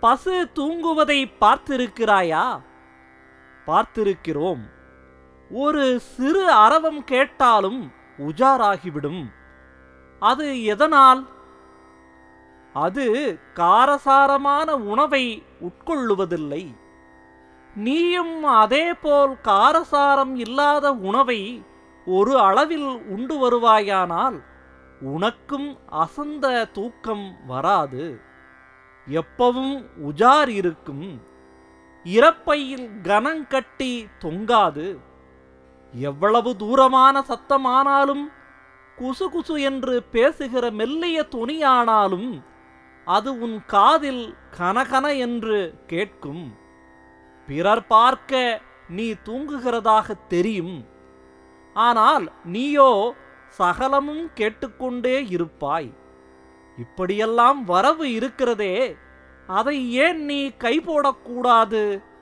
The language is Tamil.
பசு தூங்குவதை பார்த்திருக்கிறாயா பார்த்திருக்கிறோம் ஒரு சிறு அரவம் கேட்டாலும் உஜாராகிவிடும் அது எதனால் அது காரசாரமான உணவை உட்கொள்ளுவதில்லை நீயும் அதேபோல் காரசாரம் இல்லாத உணவை ஒரு அளவில் உண்டு வருவாயானால் உனக்கும் அசந்த தூக்கம் வராது எப்பவும் உஜார் இருக்கும் இறப்பையில் கனங்கட்டி தொங்காது எவ்வளவு தூரமான சத்தமானாலும் குசு குசு என்று பேசுகிற மெல்லிய துணியானாலும் அது உன் காதில் கனகன என்று கேட்கும் பிறர் பார்க்க நீ தூங்குகிறதாக தெரியும் ஆனால் நீயோ சகலமும் கேட்டுக்கொண்டே இருப்பாய் இப்படியெல்லாம் வரவு இருக்கிறதே அதை ஏன் நீ கை போடக்கூடாது